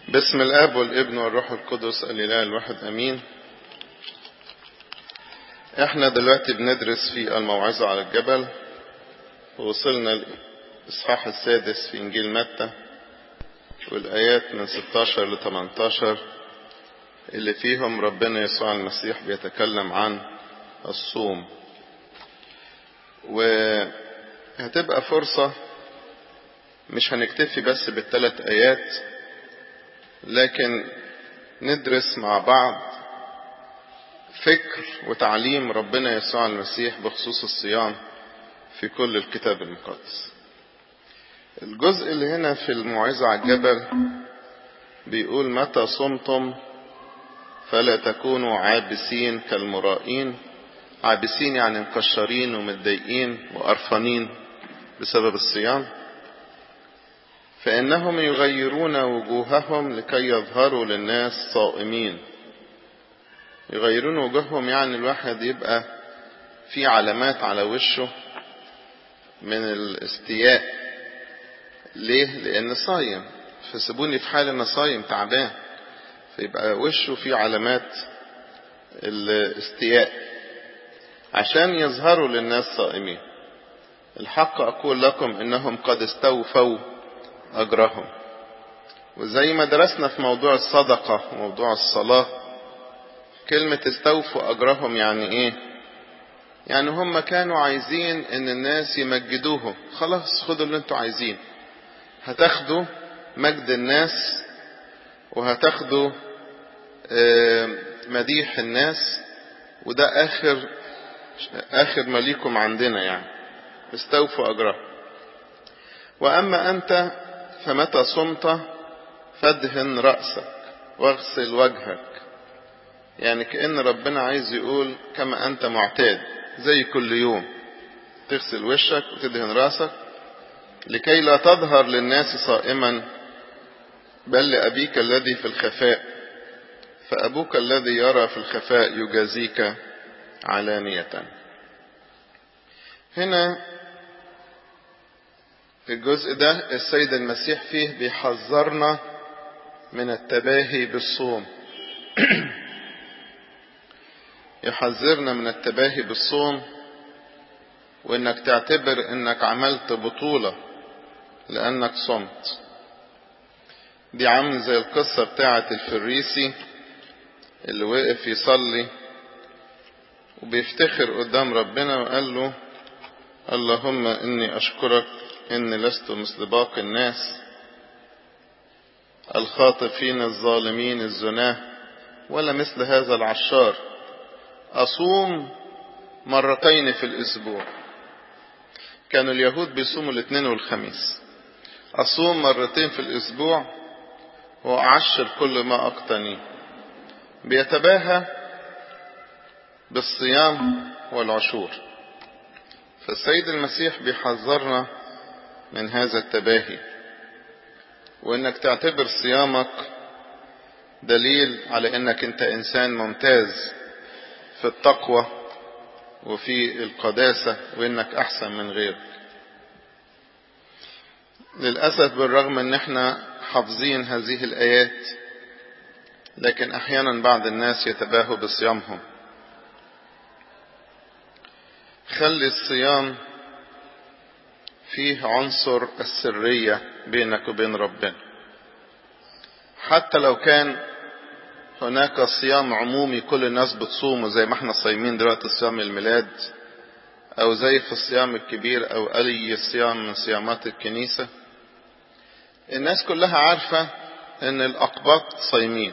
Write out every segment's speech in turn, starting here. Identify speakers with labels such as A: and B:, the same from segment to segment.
A: باسم الاب والابن والروح القدس الاله الواحد امين احنا دلوقتي بندرس في الموعظة على الجبل ووصلنا الاصحاح السادس في انجيل متى والايات من 16 ل 18 اللي فيهم ربنا يسوع المسيح بيتكلم عن الصوم وهتبقى فرصة مش هنكتفي بس بالثلاث آيات لكن ندرس مع بعض فكر وتعليم ربنا يسوع المسيح بخصوص الصيام في كل الكتاب المقدس الجزء اللي هنا في الموعظة على الجبل بيقول متى صمتم فلا تكونوا عابسين كالمرائين عابسين يعني مكشرين ومتضايقين وقرفانين بسبب الصيام فإنهم يغيرون وجوههم لكي يظهروا للناس صائمين يغيرون وجوههم يعني الواحد يبقى في علامات على وشه من الاستياء ليه لأن صايم فسيبوني في حال أنا صايم تعبان فيبقى وشه فيه علامات الاستياء عشان يظهروا للناس صائمين الحق أقول لكم إنهم قد استوفوا أجرهم وزي ما درسنا في موضوع الصدقة وموضوع الصلاة كلمة استوفوا أجرهم يعني إيه يعني هم كانوا عايزين إن الناس يمجدوهم خلاص خدوا اللي انتوا عايزين هتاخدوا مجد الناس وهتاخدوا مديح الناس وده آخر آخر ما ليكم عندنا يعني استوفوا أجرهم وأما أنت فمتى صمت فادهن رأسك واغسل وجهك يعني كأن ربنا عايز يقول كما أنت معتاد زي كل يوم تغسل وشك وتدهن رأسك لكي لا تظهر للناس صائما بل لأبيك الذي في الخفاء فأبوك الذي يرى في الخفاء يجازيك علانية هنا الجزء ده السيد المسيح فيه بيحذرنا من التباهي بالصوم يحذرنا من التباهي بالصوم وانك تعتبر انك عملت بطولة لانك صمت دي عامل زي القصة بتاعة الفريسي اللي وقف يصلي وبيفتخر قدام ربنا وقال له اللهم اني اشكرك اني لست مثل باقي الناس الخاطفين الظالمين الزناه ولا مثل هذا العشار اصوم مرتين في الاسبوع كانوا اليهود بيصوموا الاثنين والخميس اصوم مرتين في الاسبوع واعشر كل ما اقتنيه بيتباهى بالصيام والعشور فالسيد المسيح بيحذرنا من هذا التباهي وانك تعتبر صيامك دليل على انك انت انسان ممتاز في التقوى وفي القداسة وانك احسن من غيرك للأسف بالرغم ان احنا حافظين هذه الآيات لكن احيانا بعض الناس يتباهوا بصيامهم خلي الصيام فيه عنصر السرية بينك وبين ربنا حتى لو كان هناك صيام عمومي كل الناس بتصومه زي ما احنا صايمين دلوقتي صيام الميلاد او زي في الصيام الكبير او اي صيام من صيامات الكنيسة الناس كلها عارفة ان الاقباط صايمين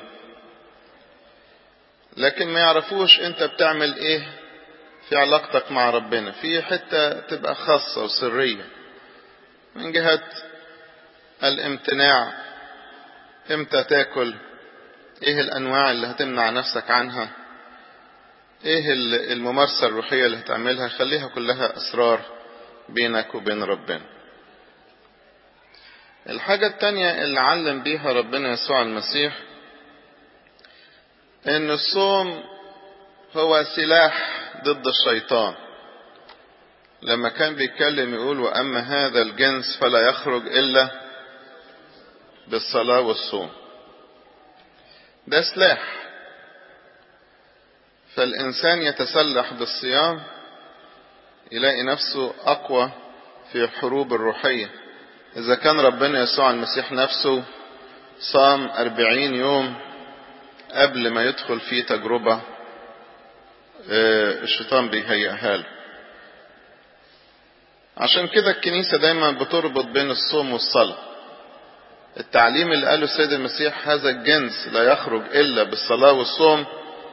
A: لكن ما يعرفوش انت بتعمل ايه في علاقتك مع ربنا في حتة تبقى خاصة وسرية من جهة الامتناع امتى تاكل ايه الانواع اللي هتمنع نفسك عنها ايه الممارسة الروحية اللي هتعملها خليها كلها اسرار بينك وبين ربنا الحاجة التانية اللي علم بيها ربنا يسوع المسيح ان الصوم هو سلاح ضد الشيطان لما كان بيتكلم يقول وأما هذا الجنس فلا يخرج إلا بالصلاة والصوم ده سلاح فالإنسان يتسلح بالصيام يلاقي نفسه أقوى في الحروب الروحية إذا كان ربنا يسوع المسيح نفسه صام أربعين يوم قبل ما يدخل في تجربة الشيطان بيهيئها له عشان كده الكنيسة دايما بتربط بين الصوم والصلاة التعليم اللي قاله السيد المسيح هذا الجنس لا يخرج إلا بالصلاة والصوم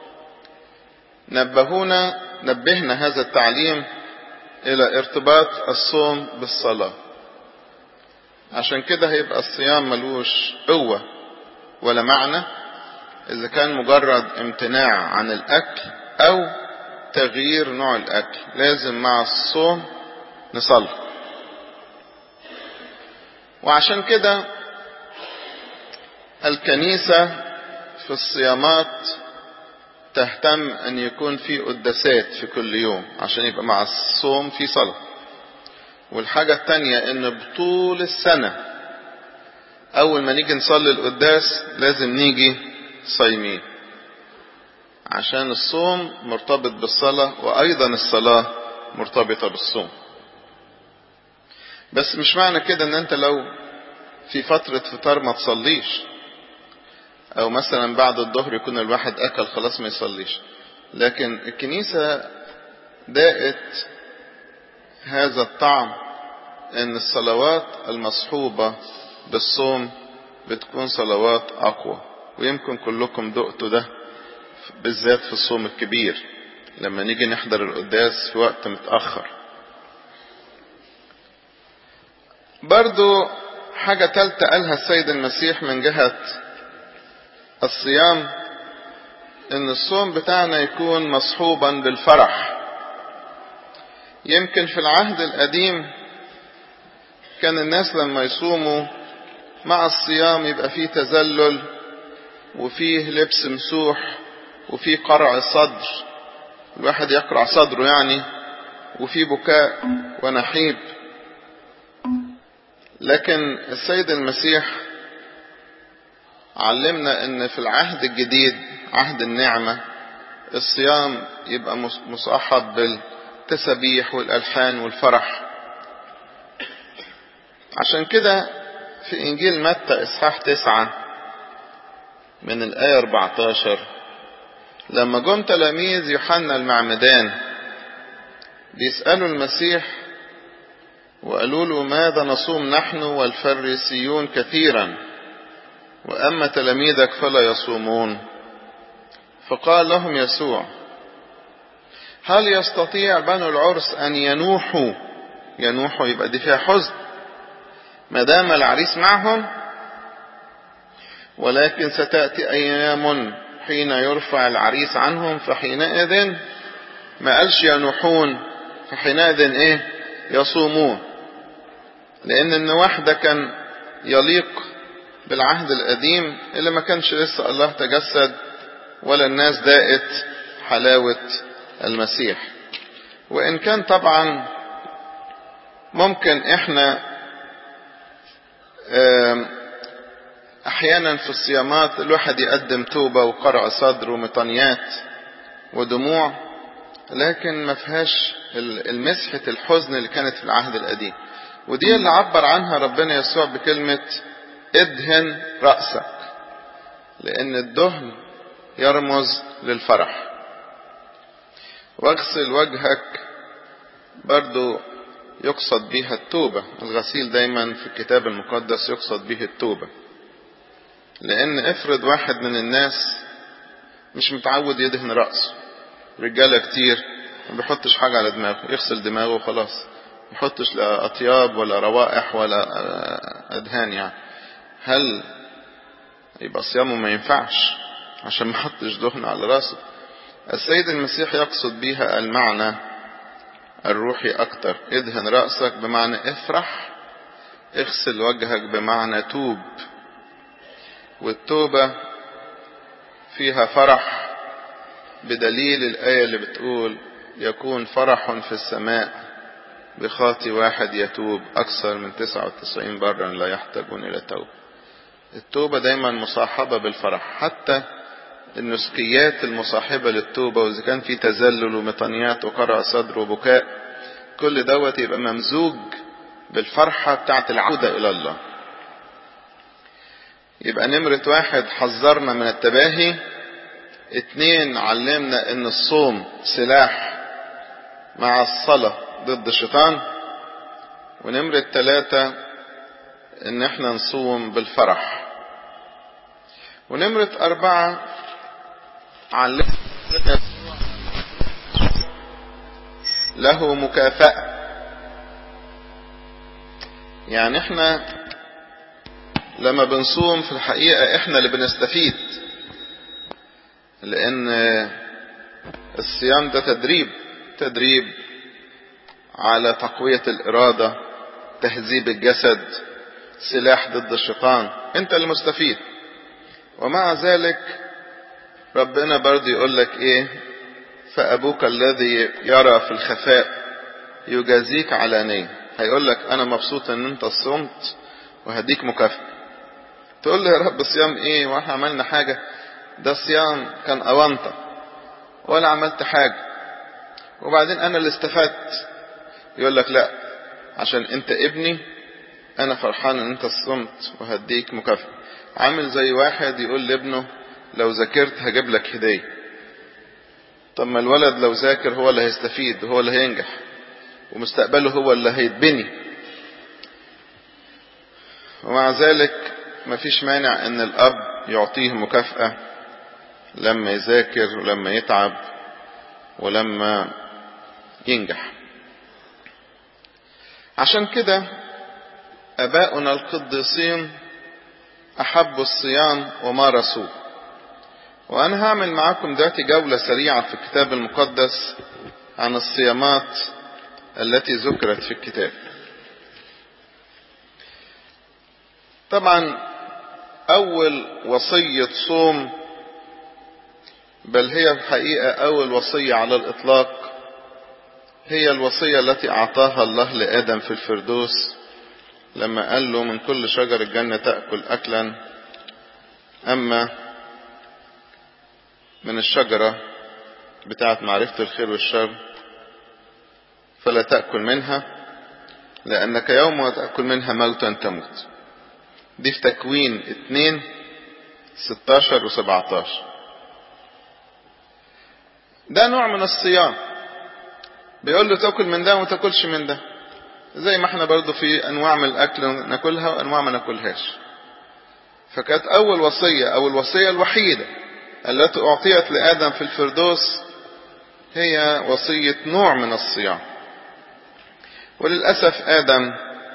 A: نبهونا نبهنا هذا التعليم إلى ارتباط الصوم بالصلاة عشان كده هيبقى الصيام ملوش قوة ولا معنى إذا كان مجرد امتناع عن الأكل أو تغيير نوع الأكل لازم مع الصوم نصلي وعشان كده الكنيسة في الصيامات تهتم أن يكون في قداسات في كل يوم عشان يبقى مع الصوم في صلاة والحاجة التانية أن بطول السنة أول ما نيجي نصلي القداس لازم نيجي صايمين عشان الصوم مرتبط بالصلاة وأيضا الصلاة مرتبطة بالصوم بس مش معنى كده ان انت لو في فترة فطار ما تصليش او مثلا بعد الظهر يكون الواحد اكل خلاص ما يصليش لكن الكنيسة داقت هذا الطعم ان الصلوات المصحوبة بالصوم بتكون صلوات اقوى ويمكن كلكم دقتوا ده بالذات في الصوم الكبير لما نيجي نحضر القداس في وقت متأخر برضو حاجة تالتة قالها السيد المسيح من جهة الصيام ان الصوم بتاعنا يكون مصحوبا بالفرح يمكن في العهد القديم كان الناس لما يصوموا مع الصيام يبقى فيه تذلل وفيه لبس مسوح وفيه قرع صدر الواحد يقرع صدره يعني وفيه بكاء ونحيب لكن السيد المسيح علمنا ان في العهد الجديد عهد النعمة الصيام يبقى مصاحب بالتسبيح والالحان والفرح عشان كده في انجيل متى اصحاح تسعة من الاية 14 لما جم تلاميذ يوحنا المعمدان بيسألوا المسيح وقالوا له ماذا نصوم نحن والفريسيون كثيرا وأما تلاميذك فلا يصومون فقال لهم يسوع هل يستطيع بنو العرس أن ينوحوا ينوحوا يبقى دي فيها حزن ما دام العريس معهم ولكن ستأتي أيام حين يرفع العريس عنهم فحينئذ ما قالش ينوحون فحينئذ ايه يصومون لان النواح ده كان يليق بالعهد القديم اللي ما كانش لسه الله تجسد ولا الناس داقت حلاوة المسيح وإن كان طبعا ممكن إحنا أحيانا في الصيامات الواحد يقدم توبة وقرع صدر ومطنيات ودموع لكن ما فيهاش المسحة الحزن اللي كانت في العهد القديم ودي اللي عبر عنها ربنا يسوع بكلمة ادهن رأسك لأن الدهن يرمز للفرح واغسل وجهك برضو يقصد بها التوبة الغسيل دايما في الكتاب المقدس يقصد به التوبة لأن افرض واحد من الناس مش متعود يدهن رأسه رجالة كتير ما بيحطش حاجة على دماغه يغسل دماغه وخلاص ما يحطش لا أطياب ولا روائح ولا أدهان يعني هل يبقى صيامه ما ينفعش عشان ما يحطش دهن على راسه السيد المسيح يقصد بها المعنى الروحي أكتر ادهن رأسك بمعنى افرح اغسل وجهك بمعنى توب والتوبة فيها فرح بدليل الآية اللي بتقول يكون فرح في السماء بخاطي واحد يتوب أكثر من 99 برا لا يحتاجون إلى توبة التوبة دايما مصاحبة بالفرح حتى النسكيات المصاحبة للتوبة وإذا كان في تذلل ومطنيات وقرع صدر وبكاء كل دوت يبقى ممزوج بالفرحة بتاعت العودة إلى الله يبقى نمرة واحد حذرنا من التباهي اتنين علمنا ان الصوم سلاح مع الصلاة ضد الشيطان ونمرة تلاتة ان احنا نصوم بالفرح ونمرة اربعة علمنا له مكافأة يعني احنا لما بنصوم في الحقيقة احنا اللي بنستفيد لان الصيام ده تدريب تدريب على تقوية الارادة تهذيب الجسد سلاح ضد الشيطان انت المستفيد ومع ذلك ربنا برضه يقول لك ايه فابوك الذي يرى في الخفاء يجازيك علانية هيقول لك انا مبسوط ان انت صمت وهديك مكافأة تقول له يا رب صيام ايه واحنا عملنا حاجة ده الصيام كان أونطة ولا عملت حاجة وبعدين أنا اللي استفدت يقول لك لا عشان أنت ابني أنا فرحان إن أنت صمت وهديك مكافأة عامل زي واحد يقول لابنه لو ذاكرت هجيب لك هدية طب ما الولد لو ذاكر هو اللي هيستفيد هو اللي هينجح ومستقبله هو اللي هيتبني ومع ذلك مفيش مانع ان الاب يعطيه مكافأة لما يذاكر ولما يتعب ولما ينجح عشان كده اباؤنا القديسين احبوا الصيام ومارسوه وانا هعمل معاكم دلوقتي جولة سريعة في الكتاب المقدس عن الصيامات التي ذكرت في الكتاب طبعا اول وصية صوم بل هي الحقيقة اول وصية على الاطلاق هي الوصية التي اعطاها الله لادم في الفردوس لما قال له من كل شجر الجنة تأكل اكلا اما من الشجرة بتاعت معرفة الخير والشر فلا تأكل منها لأنك يوم ما تأكل منها موتا تموت دي في تكوين اتنين ستاشر وسبعتاشر ده نوع من الصيام بيقول له تاكل من ده وما تاكلش من ده زي ما احنا برضو في انواع من الاكل ناكلها وانواع ما ناكلهاش فكانت اول وصية او الوصية الوحيدة التي اعطيت لادم في الفردوس هي وصية نوع من الصيام وللأسف آدم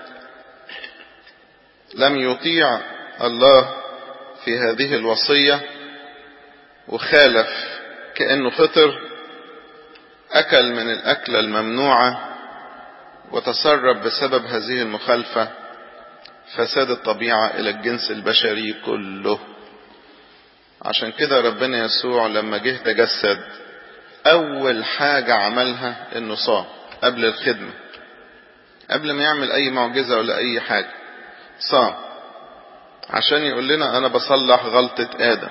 A: لم يطيع الله في هذه الوصية وخالف كأنه فطر أكل من الأكلة الممنوعة وتسرب بسبب هذه المخالفة فساد الطبيعة إلى الجنس البشري كله عشان كده ربنا يسوع لما جه تجسد أول حاجة عملها إنه صام قبل الخدمة قبل ما يعمل أي معجزة ولا أي حاجة صام عشان يقول لنا أنا بصلح غلطة آدم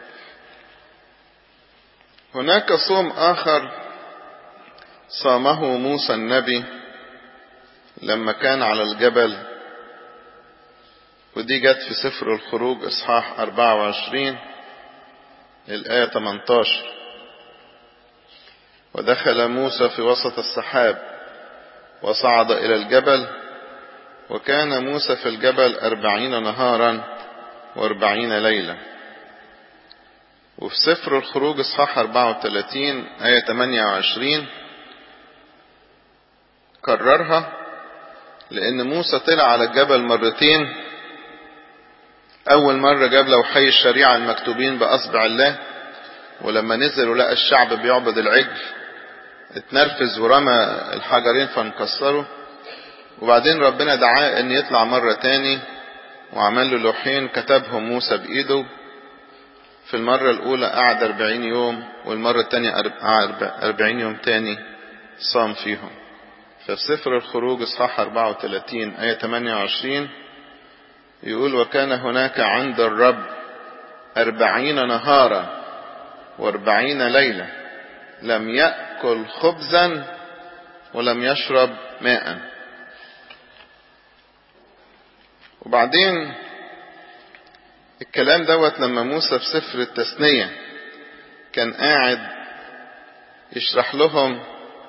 A: هناك صوم آخر صامه موسى النبي لما كان على الجبل ودي جت في سفر الخروج إصحاح 24 الآية 18 ودخل موسى في وسط السحاب وصعد إلى الجبل وكان موسى في الجبل أربعين نهارا وأربعين ليلة وفي سفر الخروج اصحاح 34 آية 28 كررها لأن موسى طلع على الجبل مرتين أول مرة جاب لوحي الشريعة المكتوبين بأصبع الله ولما نزل ولقى الشعب بيعبد العجل اتنرفز ورمى الحجرين فانكسروا وبعدين ربنا دعاه ان يطلع مرة تاني وعمل له لوحين كتبهم موسى بإيده في المرة الأولى قعد أربعين يوم والمرة التانية أربعين يوم تاني صام فيهم ففي سفر الخروج اصحاح 34 آية 28 يقول وكان هناك عند الرب أربعين نهارا واربعين ليلة لم يأكل خبزا ولم يشرب ماء وبعدين الكلام دوت لما موسى في سفر التثنية كان قاعد يشرح لهم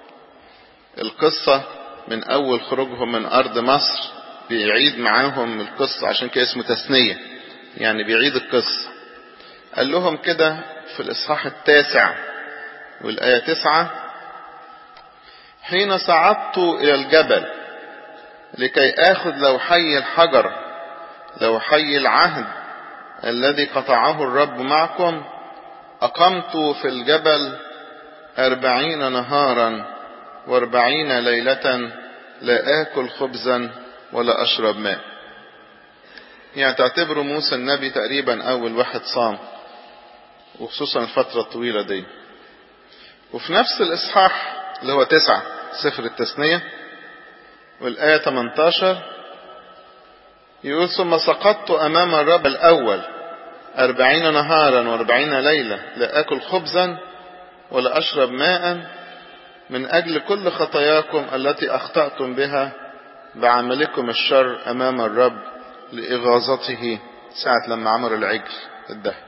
A: القصة من أول خروجهم من أرض مصر بيعيد معاهم القصة عشان كده اسمه تثنية يعني بيعيد القصة قال لهم كده في الإصحاح التاسع والآية تسعة حين صعدت إلى الجبل لكي آخذ لوحي الحجر لوحي العهد الذي قطعه الرب معكم أقمت في الجبل أربعين نهارا واربعين ليلة لا آكل خبزا ولا أشرب ماء يعني تعتبروا موسى النبي تقريبا أول واحد صام وخصوصا الفترة الطويلة دي وفي نفس الإصحاح اللي هو تسعة سفر التثنية والآية 18 يقول ثم سقطت أمام الرب الأول أربعين نهارا وأربعين ليلة لا أكل خبزا ولا أشرب ماء من أجل كل خطاياكم التي أخطأتم بها بعملكم الشر أمام الرب لإغاظته ساعة لما عمر العجل الدهب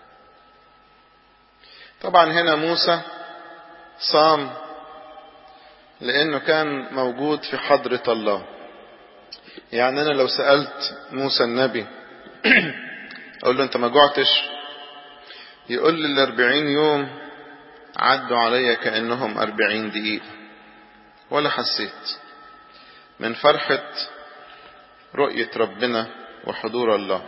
A: طبعا هنا موسى صام لأنه كان موجود في حضرة الله يعني أنا لو سألت موسى النبي أقول له أنت ما جعتش يقول لي الأربعين يوم عدوا عليا كأنهم أربعين دقيقة ولا حسيت من فرحة رؤية ربنا وحضور الله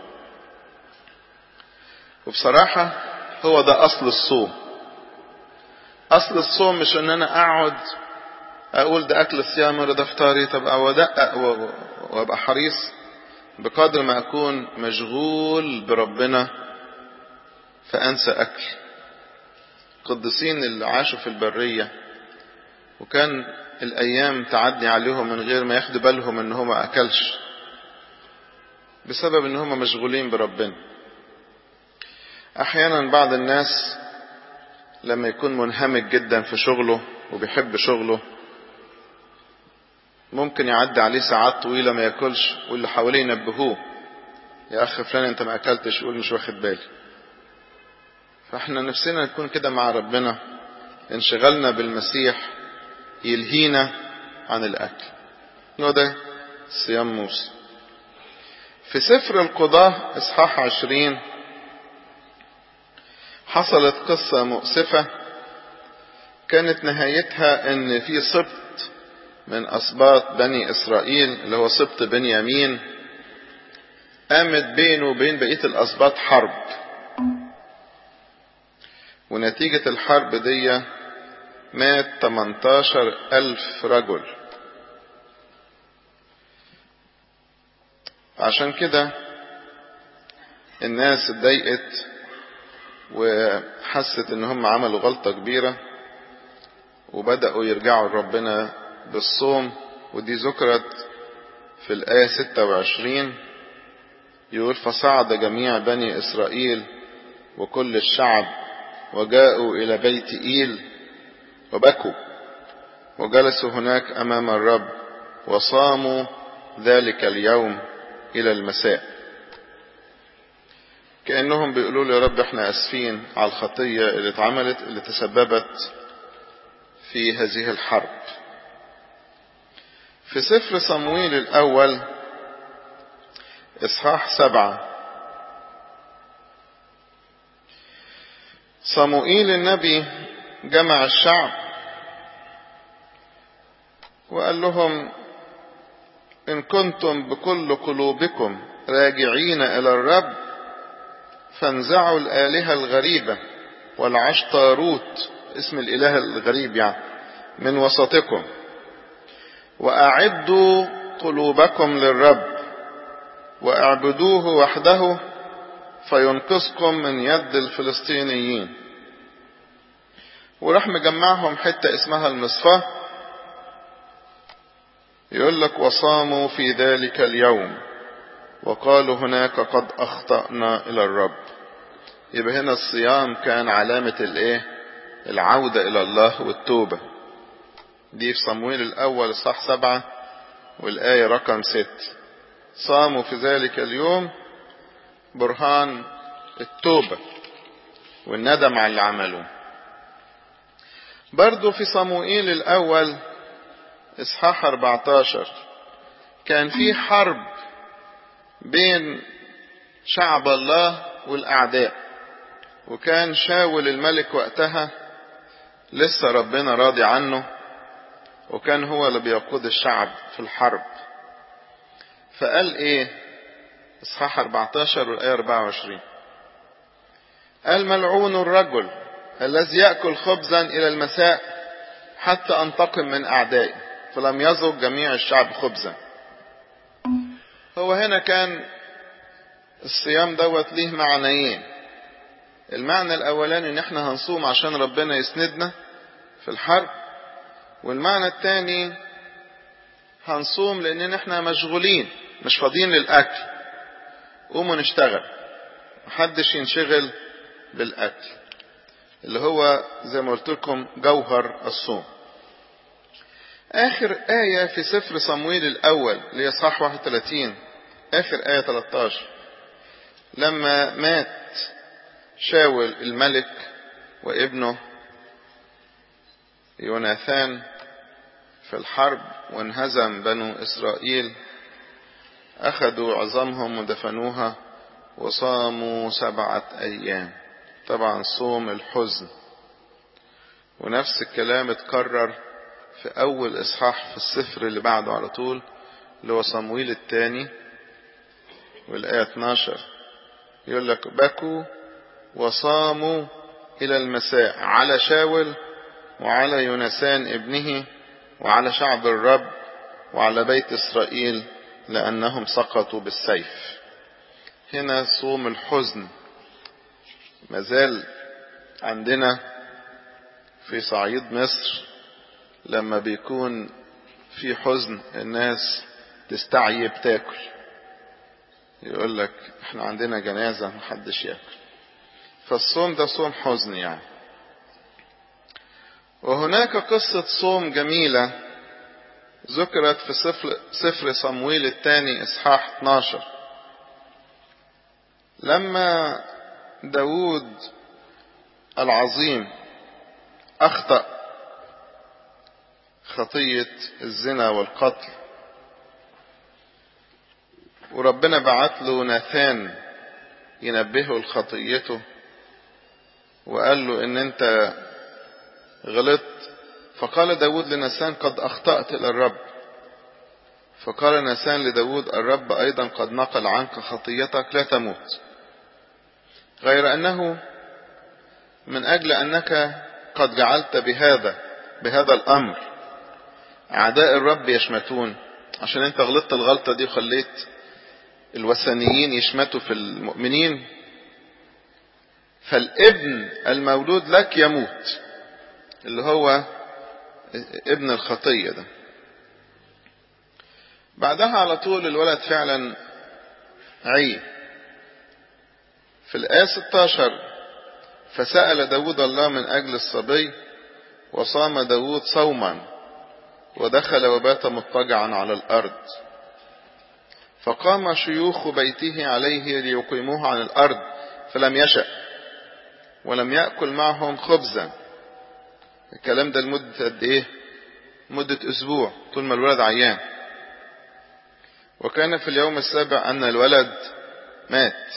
A: وبصراحة هو ده أصل الصوم أصل الصوم مش إن أنا أقعد أقول ده أكل الصيام ده فطاري طب أو أدقق وأبقى حريص بقدر ما أكون مشغول بربنا فأنسى أكل القديسين اللي عاشوا في البرية وكان الأيام تعدي عليهم من غير ما ياخدوا بالهم إن هو ما أكلش بسبب إن هم مشغولين بربنا أحيانا بعض الناس لما يكون منهمك جدا في شغله وبيحب شغله ممكن يعدي عليه ساعات طويلة ما ياكلش واللي حواليه ينبهوه يا أخ فلان أنت ما أكلتش يقول مش واخد بالي فاحنا نفسنا نكون كده مع ربنا انشغلنا بالمسيح يلهينا عن الأكل هو ده صيام موسى في سفر القضاة إصحاح عشرين حصلت قصة مؤسفة كانت نهايتها ان في سبط من اسباط بني اسرائيل اللي هو سبط بنيامين قامت بينه وبين بقية الاسباط حرب ونتيجة الحرب دي مات 18 ألف رجل عشان كده الناس اتضايقت وحست ان هم عملوا غلطة كبيرة وبدأوا يرجعوا لربنا بالصوم ودي ذكرت في الآية 26 يقول فصعد جميع بني إسرائيل وكل الشعب وجاءوا إلى بيت إيل وبكوا وجلسوا هناك أمام الرب وصاموا ذلك اليوم إلى المساء كأنهم بيقولوا له يا رب احنا اسفين على الخطية اللي اتعملت اللي تسببت في هذه الحرب في سفر صمويل الأول إصحاح سبعة صموئيل النبي جمع الشعب وقال لهم إن كنتم بكل قلوبكم راجعين إلى الرب فانزعوا الآلهة الغريبة والعشتاروت اسم الإله الغريب يعني من وسطكم وأعدوا قلوبكم للرب واعبدوه وحده فينقذكم من يد الفلسطينيين وراح مجمعهم حتة اسمها المصفاة يقول لك وصاموا في ذلك اليوم وقالوا هناك قد أخطأنا إلى الرب يبقى هنا الصيام كان علامة الايه العودة الى الله والتوبة دي في صمويل الاول اصحاح سبعة والاية رقم ست صاموا في ذلك اليوم برهان التوبة والندم على اللي عملوه برضو في صموئيل الأول إصحاح 14 كان في حرب بين شعب الله والأعداء وكان شاول الملك وقتها لسه ربنا راضي عنه وكان هو اللي بيقود الشعب في الحرب فقال ايه اصحاح 14 والايه 24 قال ملعون الرجل الذي ياكل خبزا الى المساء حتى انتقم من اعدائي فلم يذق جميع الشعب خبزا هو هنا كان الصيام دوت ليه معنيين المعنى الاولاني ان احنا هنصوم عشان ربنا يسندنا في الحرب والمعنى الثاني هنصوم لان احنا مشغولين مش فاضيين للاكل قوموا نشتغل محدش ينشغل بالاكل اللي هو زي ما قلت لكم جوهر الصوم اخر ايه في سفر صمويل الاول اللي هي صح 31 اخر ايه 13 لما مات شاول الملك وابنه يوناثان في الحرب وانهزم بنو اسرائيل اخذوا عظامهم ودفنوها وصاموا سبعة ايام طبعا صوم الحزن ونفس الكلام اتكرر في اول اصحاح في السفر اللي بعده على طول اللي هو صمويل الثاني والايه 12 يقول لك بكوا وصاموا الى المساء على شاول وعلى يونسان ابنه وعلى شعب الرب وعلى بيت اسرائيل لانهم سقطوا بالسيف هنا صوم الحزن مازال عندنا في صعيد مصر لما بيكون في حزن الناس تستعيب تاكل يقول لك احنا عندنا جنازة محدش ياكل فالصوم ده صوم حزن يعني وهناك قصة صوم جميلة ذكرت في سفر, سفر صمويل الثاني اصحاح 12 لما داود العظيم اخطأ خطية الزنا والقتل وربنا بعت له ناثان ينبهه لخطيته وقال له ان انت غلطت فقال داود لنسان قد اخطأت الى الرب فقال نسان لداود الرب ايضا قد نقل عنك خطيتك لا تموت غير انه من اجل انك قد جعلت بهذا بهذا الامر اعداء الرب يشمتون عشان انت غلطت الغلطة دي وخليت الوثنيين يشمتوا في المؤمنين فالابن المولود لك يموت اللي هو ابن الخطية ده بعدها على طول الولد فعلا عي في الآية 16 فسأل داود الله من أجل الصبي وصام داود صوما ودخل وبات مضطجعا على الأرض فقام شيوخ بيته عليه ليقيموه عن الأرض فلم يشأ ولم يأكل معهم خبزا الكلام ده لمدة قد ايه مدة اسبوع طول ما الولد عيان وكان في اليوم السابع ان الولد مات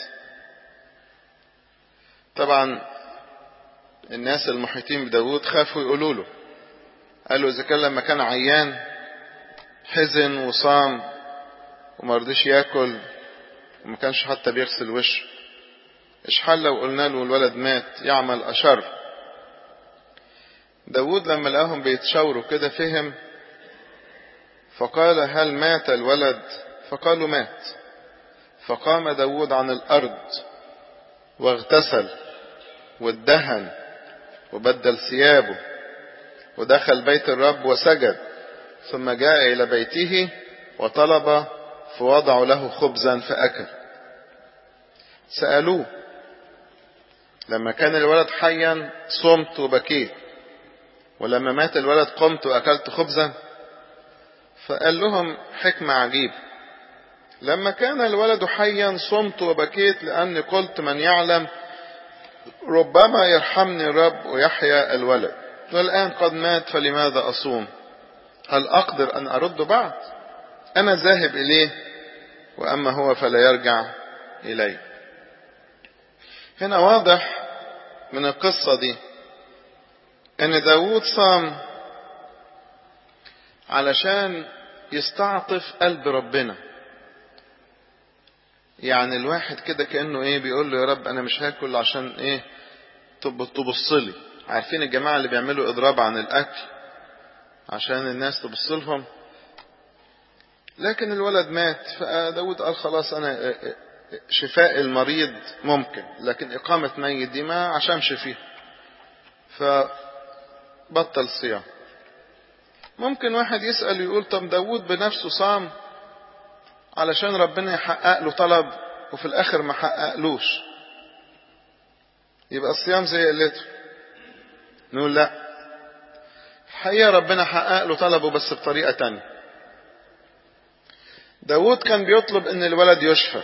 A: طبعا الناس المحيطين بداود خافوا يقولوا له قالوا اذا كان لما كان عيان حزن وصام وما رضيش ياكل وما كانش حتى بيغسل وشه ايش حل لو قلنا له الولد مات يعمل اشر داود لما لقاهم بيتشاوروا كده فهم فقال هل مات الولد فقالوا مات فقام داود عن الأرض واغتسل وادهن وبدل ثيابه ودخل بيت الرب وسجد ثم جاء إلى بيته وطلب فوضعوا له خبزا فأكل سألوه لما كان الولد حيا صمت وبكيت ولما مات الولد قمت وأكلت خبزا فقال لهم حكمة عجيبة لما كان الولد حيا صمت وبكيت لأني قلت من يعلم ربما يرحمني الرب ويحيا الولد والآن قد مات فلماذا أصوم هل أقدر أن أرد بعد أنا ذاهب إليه وأما هو فلا يرجع إلي هنا واضح من القصة دي أن داود صام علشان يستعطف قلب ربنا يعني الواحد كده كأنه ايه بيقول له يا رب انا مش هاكل عشان ايه تبص لي عارفين الجماعة اللي بيعملوا اضراب عن الاكل عشان الناس تبص لهم لكن الولد مات فداود قال خلاص انا شفاء المريض ممكن لكن اقامة ميت دي ما عشانش فيها فبطل صيام ممكن واحد يسأل يقول طب داود بنفسه صام علشان ربنا يحقق له طلب وفي الاخر ما حققلوش يبقى الصيام زي قلته نقول لا الحقيقة ربنا حقق له طلبه بس بطريقة تانية داود كان بيطلب ان الولد يشفى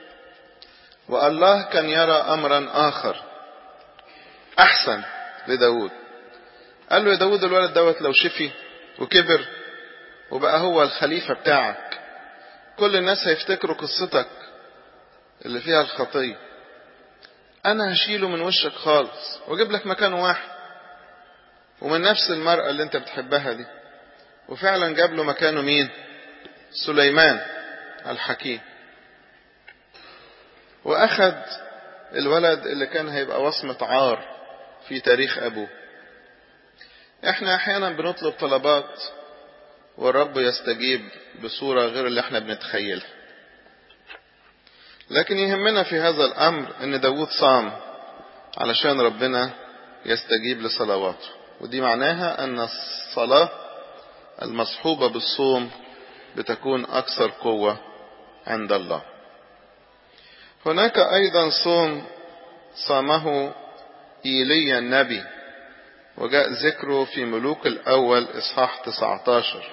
A: والله كان يرى امرا اخر احسن لداود قال له يا داود الولد دوت لو شفي وكبر وبقى هو الخليفة بتاعك كل الناس هيفتكروا قصتك اللي فيها الخطية انا هشيله من وشك خالص واجيب لك مكانه واحد ومن نفس المرأة اللي انت بتحبها دي وفعلا جاب له مكانه مين سليمان الحكيم واخد الولد اللي كان هيبقى وصمة عار في تاريخ ابوه احنا احيانا بنطلب طلبات والرب يستجيب بصورة غير اللي احنا بنتخيلها لكن يهمنا في هذا الامر ان داود صام علشان ربنا يستجيب لصلواته ودي معناها ان الصلاة المصحوبة بالصوم بتكون اكثر قوة عند الله هناك ايضا صوم صامه ايليا النبي وجاء ذكره في ملوك الاول اصحاح 19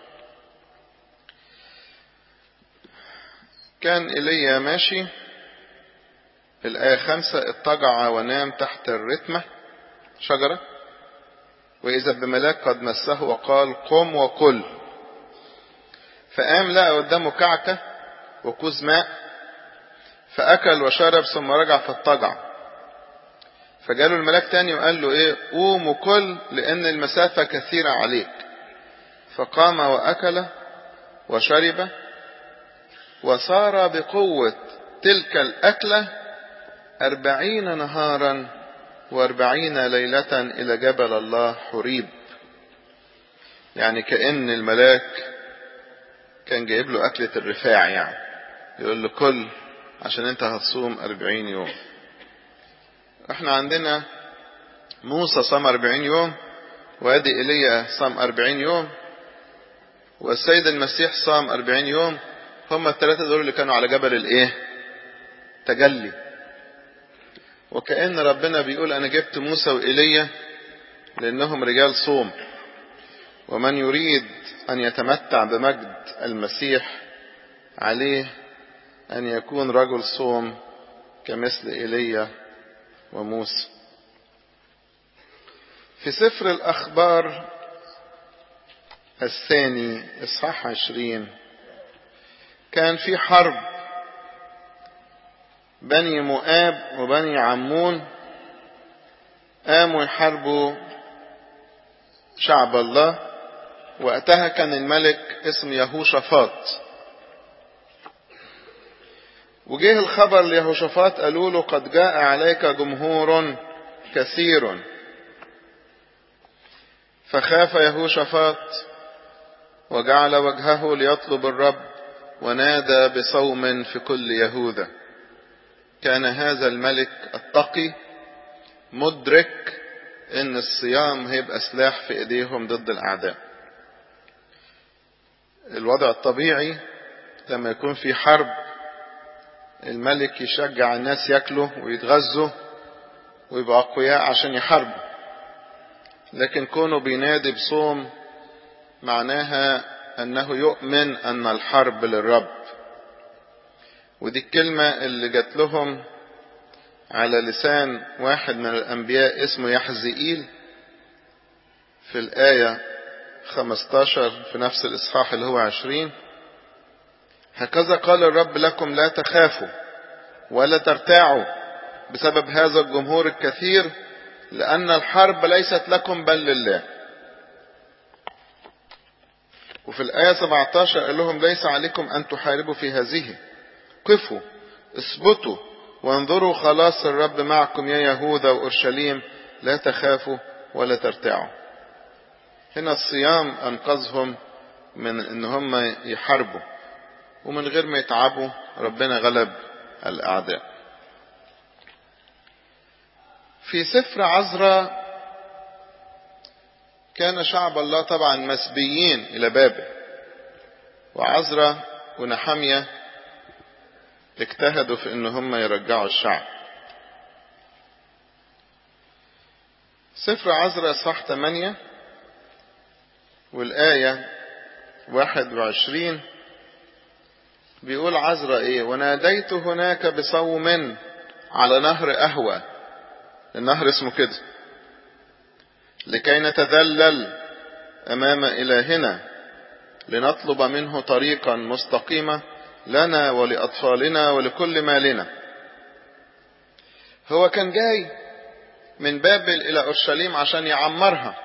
A: كان ايليا ماشي الآية خمسة اضطجع ونام تحت الرتمة شجرة وإذا بملاك قد مسه وقال قم وكل فقام لقى قدامه كعكة وكوز ماء فأكل وشرب ثم رجع فاضطجع فجاله الملاك تاني وقال له ايه قوم وكل لأن المسافة كثيرة عليك فقام وأكل وشرب وصار بقوة تلك الأكلة أربعين نهارا وأربعين ليلة إلى جبل الله حريب يعني كأن الملاك كان جايب له أكلة الرفاع يعني يقول له كل عشان انت هتصوم أربعين يوم احنا عندنا موسى صام أربعين يوم وادي ايليا صام أربعين يوم والسيد المسيح صام أربعين يوم هم الثلاثة دول اللي كانوا على جبل الايه تجلي وكأن ربنا بيقول انا جبت موسى وإيليا لانهم رجال صوم ومن يريد ان يتمتع بمجد المسيح عليه ان يكون رجل صوم كمثل ايليا وموسى في سفر الاخبار الثاني اصحاح عشرين كان في حرب بني مؤاب وبني عمون قاموا يحاربوا شعب الله وقتها كان الملك اسم يهوشافاط وجه الخبر ليهوشافاط قالوا له قد جاء عليك جمهور كثير فخاف يهوشافاط وجعل وجهه ليطلب الرب ونادى بصوم في كل يهوذا كان هذا الملك التقي مدرك ان الصيام هيبقى سلاح في ايديهم ضد الاعداء الوضع الطبيعي لما يكون في حرب الملك يشجع الناس ياكلوا ويتغذوا ويبقى أقوياء عشان يحاربوا لكن كونه بينادي بصوم معناها أنه يؤمن أن الحرب للرب ودي الكلمة اللي جات لهم على لسان واحد من الأنبياء اسمه يحزئيل في الآية 15 في نفس الإصحاح اللي هو 20 هكذا قال الرب لكم لا تخافوا ولا ترتاعوا بسبب هذا الجمهور الكثير لأن الحرب ليست لكم بل لله وفي الآية 17 قال لهم ليس عليكم أن تحاربوا في هذه قفوا اثبتوا وانظروا خلاص الرب معكم يا يهوذا وأورشليم لا تخافوا ولا ترتاعوا هنا الصيام أنقذهم من ان هم يحاربوا ومن غير ما يتعبوا ربنا غلب الأعداء في سفر عزرا كان شعب الله طبعا مسبيين إلى بابل وعزرا ونحمية اجتهدوا في ان هم يرجعوا الشعب سفر عزرا صح 8 والآية 21 بيقول عزرا ايه وناديت هناك بصوم على نهر أهوى النهر اسمه كده لكي نتذلل أمام إلهنا لنطلب منه طريقا مستقيمة لنا ولأطفالنا ولكل مالنا هو كان جاي من بابل إلى أورشليم عشان يعمرها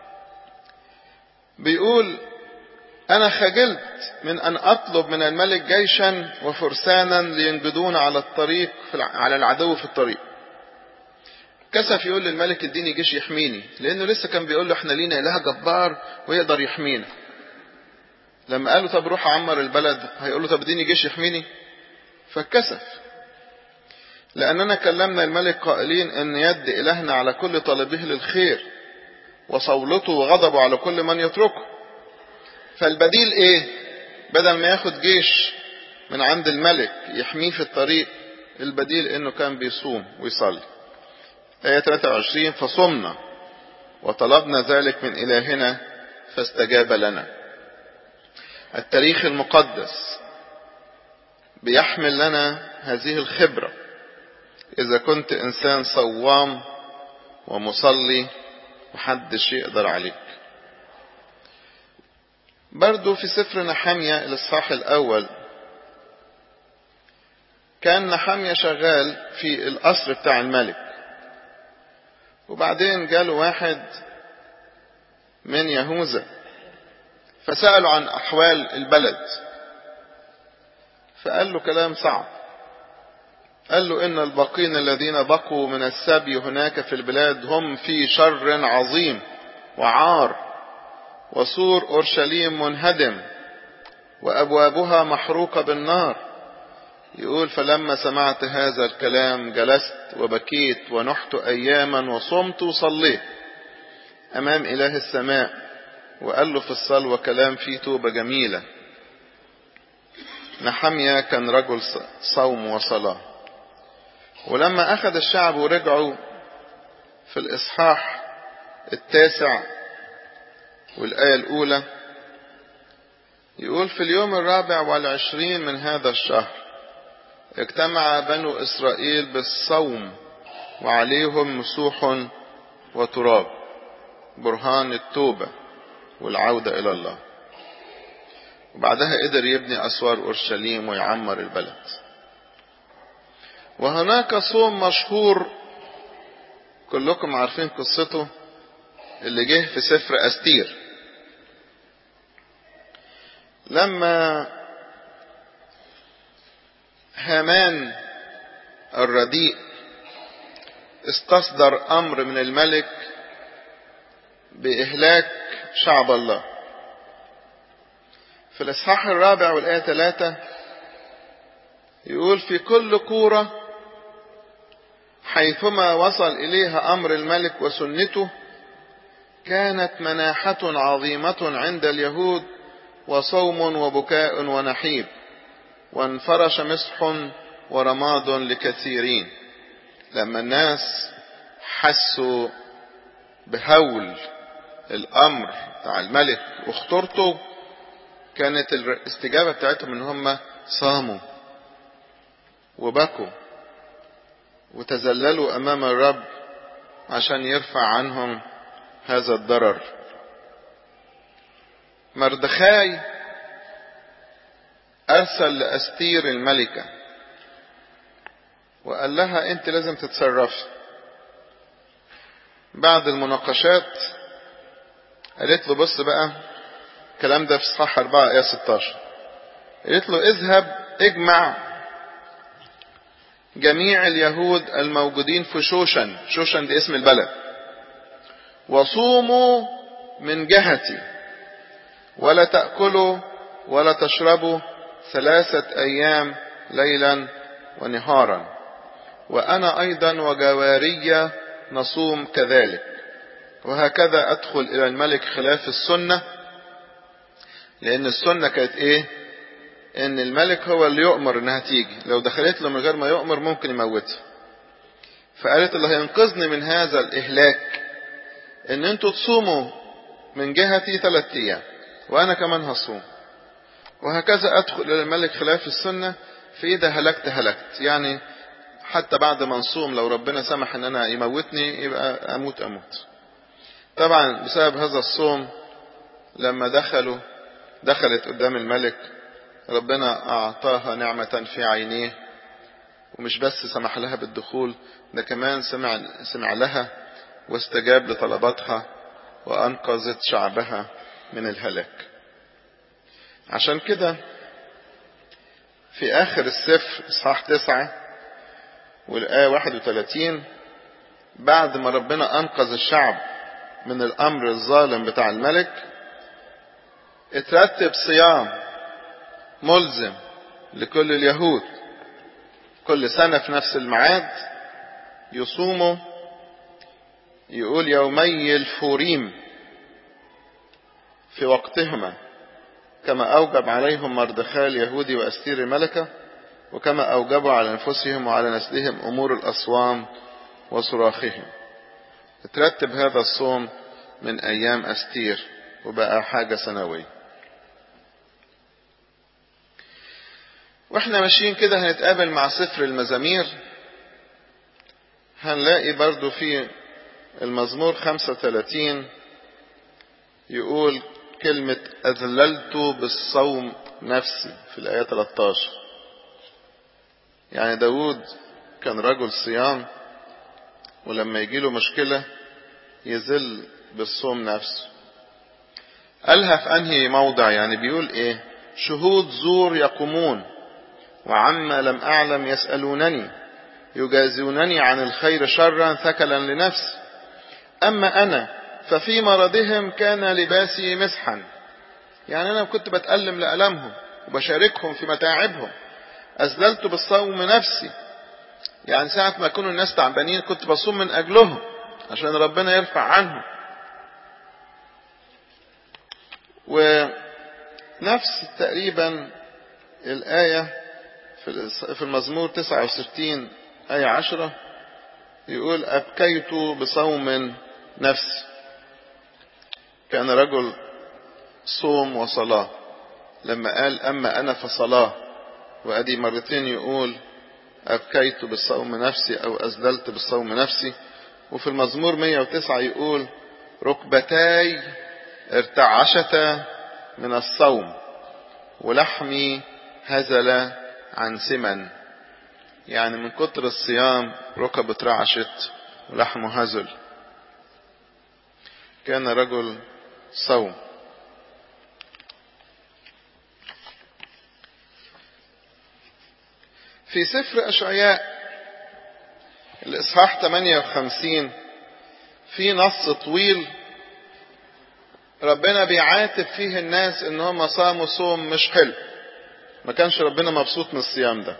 A: بيقول أنا خجلت من أن أطلب من الملك جيشا وفرسانا لينجدون على الطريق على العدو في الطريق كسف يقول للملك اديني جيش يحميني لأنه لسه كان بيقول له احنا لينا إله جبار ويقدر يحمينا لما قال له طب روح عمر البلد هيقول له طب اديني جيش يحميني فاتكسف لأننا كلمنا الملك قائلين أن يد إلهنا على كل طالبه للخير وصولته وغضبه على كل من يتركه فالبديل ايه بدل ما ياخد جيش من عند الملك يحميه في الطريق البديل انه كان بيصوم ويصلي آية 23 فصمنا وطلبنا ذلك من إلهنا فاستجاب لنا التاريخ المقدس بيحمل لنا هذه الخبرة إذا كنت إنسان صوام ومصلي محدش يقدر عليك برضو في سفر نحمية الإصحاح الأول كان نحمية شغال في القصر بتاع الملك وبعدين جاله واحد من يهوذا فسأله عن أحوال البلد فقال له كلام صعب قال له إن الباقين الذين بقوا من السبي هناك في البلاد هم في شر عظيم وعار وسور أورشليم منهدم وأبوابها محروقة بالنار يقول فلما سمعت هذا الكلام جلست وبكيت ونحت أياما وصمت وصليت أمام إله السماء وقال له في الصلوة كلام فيه توبة جميلة نحميا كان رجل صوم وصلاة ولما أخذ الشعب ورجعوا في الإصحاح التاسع والآية الأولى يقول في اليوم الرابع والعشرين من هذا الشهر اجتمع بنو إسرائيل بالصوم وعليهم مسوح وتراب برهان التوبة والعودة إلى الله وبعدها قدر يبني أسوار أورشليم ويعمر البلد وهناك صوم مشهور كلكم عارفين قصته اللي جه في سفر أستير لما هامان الرديء استصدر أمر من الملك بإهلاك شعب الله في الإصحاح الرابع والآية ثلاثة يقول في كل كورة حيثما وصل إليها أمر الملك وسنته كانت مناحة عظيمة عند اليهود وصوم وبكاء ونحيب وانفرش مسح ورماد لكثيرين لما الناس حسوا بهول الامر بتاع الملك وخطورته كانت الاستجابة بتاعتهم ان هم صاموا وبكوا وتذللوا امام الرب عشان يرفع عنهم هذا الضرر مردخاي ارسل لاستير الملكة وقال لها انت لازم تتصرفي بعد المناقشات قالت له بص بقى الكلام ده في صحاح 4 آية 16 قالت له اذهب اجمع جميع اليهود الموجودين في شوشن شوشن دي اسم البلد وصوموا من جهتي ولا تأكلوا ولا تشربوا ثلاثة أيام ليلا ونهارا وأنا أيضا وجوارية نصوم كذلك وهكذا أدخل إلى الملك خلاف السنة لأن السنة كانت إيه إن الملك هو اللي يؤمر إنها تيجي لو دخلت له من غير ما يؤمر ممكن يموتها فقالت اللي هينقذني من هذا الإهلاك إن أنتوا تصوموا من جهتي ثلاثة أيام وأنا كمان هصوم وهكذا أدخل إلى الملك خلاف السنة في إذا هلكت هلكت يعني حتى بعد ما نصوم لو ربنا سمح ان انا يموتني يبقى اموت اموت طبعا بسبب هذا الصوم لما دخلوا دخلت قدام الملك ربنا اعطاها نعمة في عينيه ومش بس سمح لها بالدخول ده كمان سمع, سمع لها واستجاب لطلباتها وانقذت شعبها من الهلاك عشان كده في اخر السفر اصحاح تسعه والآية 31 بعد ما ربنا أنقذ الشعب من الأمر الظالم بتاع الملك اترتب صيام ملزم لكل اليهود كل سنة في نفس الميعاد يصوموا يقول يومي الفوريم في وقتهما كما أوجب عليهم مردخاي اليهودي وأستير الملكة وكما أوجبوا على أنفسهم وعلى نسلهم أمور الأصوام وصراخهم ترتب هذا الصوم من أيام أستير وبقى حاجة سنوية واحنا ماشيين كده هنتقابل مع سفر المزامير هنلاقي برضو في المزمور 35 يقول كلمة أذللت بالصوم نفسي في الآية 13 يعني داود كان رجل صيام ولما يجيله مشكلة يذل بالصوم نفسه قالها في أنهي موضع يعني بيقول إيه شهود زور يقومون وعما لم أعلم يسألونني يجازونني عن الخير شرا ثكلا لنفسي أما أنا ففي مرضهم كان لباسي مسحا يعني أنا كنت بتألم لألمهم وبشاركهم في متاعبهم أذللت بالصوم نفسي يعني ساعة ما يكونوا الناس تعبانين كنت بصوم من أجلهم عشان ربنا يرفع عنهم ونفس تقريبا الآية في المزمور 69 آية 10 يقول أبكيت بصوم نفسي كان رجل صوم وصلاة لما قال أما أنا فصلاة وأدي مرتين يقول أبكيت بالصوم نفسي أو أزللت بالصوم نفسي وفي المزمور 109 يقول ركبتاي ارتعشتا من الصوم ولحمي هزل عن سمن يعني من كتر الصيام ركب اترعشت ولحمه هزل كان رجل صوم في سفر أشعياء الإصحاح 58 في نص طويل ربنا بيعاتب فيه الناس ان هم صاموا صوم مش حلو ما كانش ربنا مبسوط من الصيام ده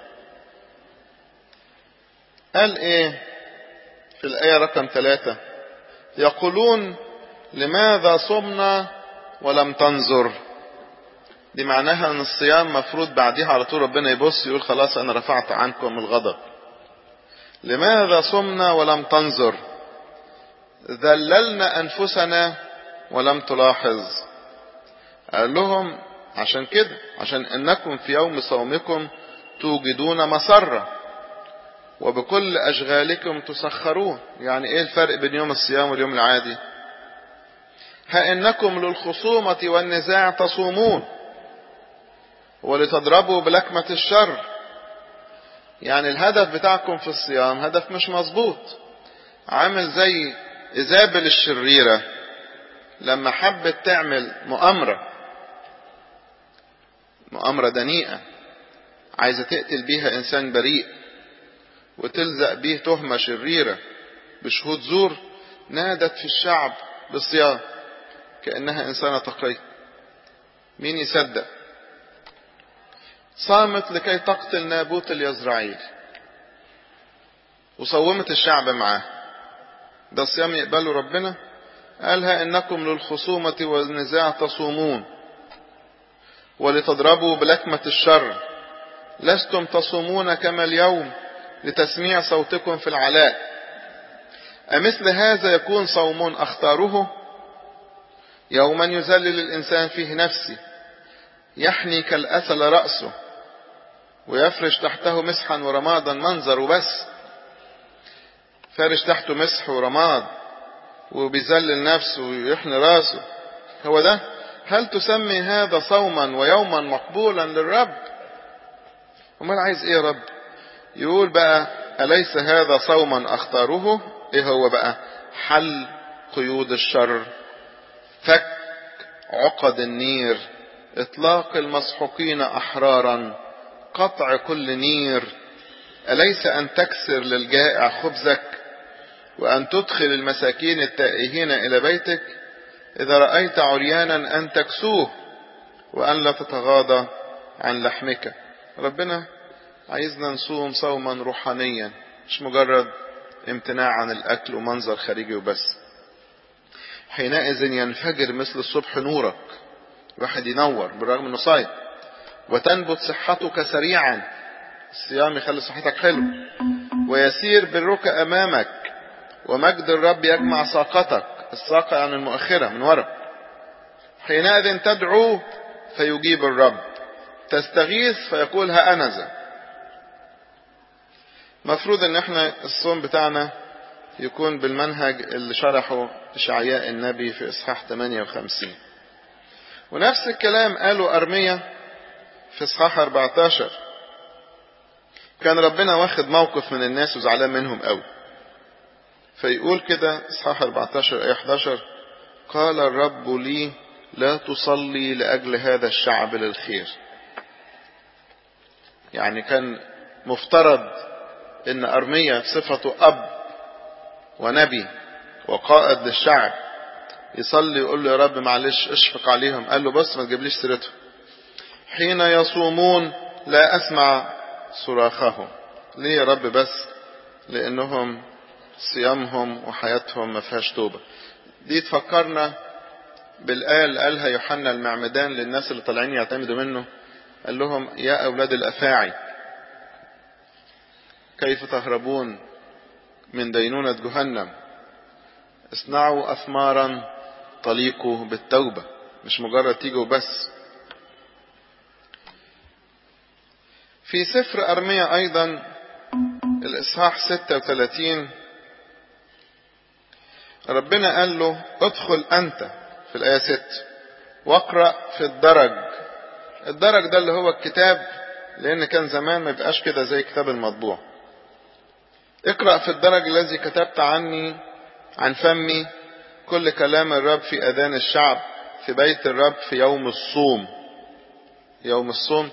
A: قال ايه في الآية رقم ثلاثة يقولون لماذا صمنا ولم تنظر دي معناها ان الصيام مفروض بعديها على طول ربنا يبص يقول خلاص انا رفعت عنكم الغضب لماذا صمنا ولم تنظر ذللنا أنفسنا ولم تلاحظ قال لهم عشان كده عشان انكم في يوم صومكم توجدون مسرة وبكل اشغالكم تسخرون يعني ايه الفرق بين يوم الصيام واليوم العادي ها انكم للخصومة والنزاع تصومون ولتضربوا بلكمة الشر يعني الهدف بتاعكم في الصيام هدف مش مظبوط عامل زي إيزابل الشريرة لما حبت تعمل مؤامرة مؤامرة دنيئة عايزة تقتل بيها إنسان بريء وتلزق بيه تهمة شريرة بشهود زور نادت في الشعب بالصيام كأنها إنسانة تقية مين يصدق صامت لكي تقتل نابوت اليزرعيل وصومت الشعب معاه ده الصيام يقبله ربنا قالها إنكم للخصومة والنزاع تصومون ولتضربوا بلكمة الشر لستم تصومون كما اليوم لتسميع صوتكم في العلاء أمثل هذا يكون صوم أختاره يوما يذلل الإنسان فيه نفسه يحني كالأسل رأسه ويفرش تحته مسحا ورمادا منظر وبس فرش تحته مسح ورماد وبيذلل نفسه ويحني راسه هو ده هل تسمي هذا صوما ويوما مقبولا للرب امال عايز ايه يا رب يقول بقى أليس هذا صوما أختاره إيه هو بقى حل قيود الشر فك عقد النير إطلاق المسحوقين أحرارا قطع كل نير أليس أن تكسر للجائع خبزك وأن تدخل المساكين التائهين إلى بيتك إذا رأيت عريانا أن تكسوه وأن لا تتغاضى عن لحمك ربنا عايزنا نصوم صوما روحانيا مش مجرد امتناع عن الأكل ومنظر خارجي وبس حينئذ ينفجر مثل الصبح نورك الواحد ينور بالرغم انه صايم وتنبت صحتك سريعا الصيام يخلي صحتك حلو ويسير برك امامك ومجد الرب يجمع ساقتك الساقة يعني المؤخرة من ورا حينئذ تدعو فيجيب الرب تستغيث فيقول ها أنا ذا مفروض ان احنا الصوم بتاعنا يكون بالمنهج اللي شرحه إشعياء النبي في إصحاح 58 ونفس الكلام قاله أرمية في إصحاح 14 كان ربنا واخد موقف من الناس وزعلان منهم قوي فيقول كده إصحاح 14 آية 11 قال الرب لي لا تصلي لأجل هذا الشعب للخير يعني كان مفترض ان ارميا بصفته اب ونبي وقائد للشعب يصلي يقول له يا رب معلش اشفق عليهم قال له بص ما تجيبليش سيرتهم حين يصومون لا اسمع صراخهم ليه يا رب بس لانهم صيامهم وحياتهم ما فيهاش توبه دي تفكرنا بالآية اللي قالها يوحنا المعمدان للناس اللي طالعين يعتمدوا منه قال لهم يا أولاد الأفاعي كيف تهربون من دينونة جهنم اصنعوا أثمارا تليق بالتوبة مش مجرد تيجوا بس في سفر أرمية أيضا الإصحاح 36 ربنا قال له ادخل أنت في الآية 6 واقرأ في الدرج الدرج ده اللي هو الكتاب لأن كان زمان ما يبقاش كده زي كتاب المطبوع اقرأ في الدرج الذي كتبت عني عن فمي كل كلام الرب في أذان الشعب في بيت الرب في يوم الصوم يوم الصوم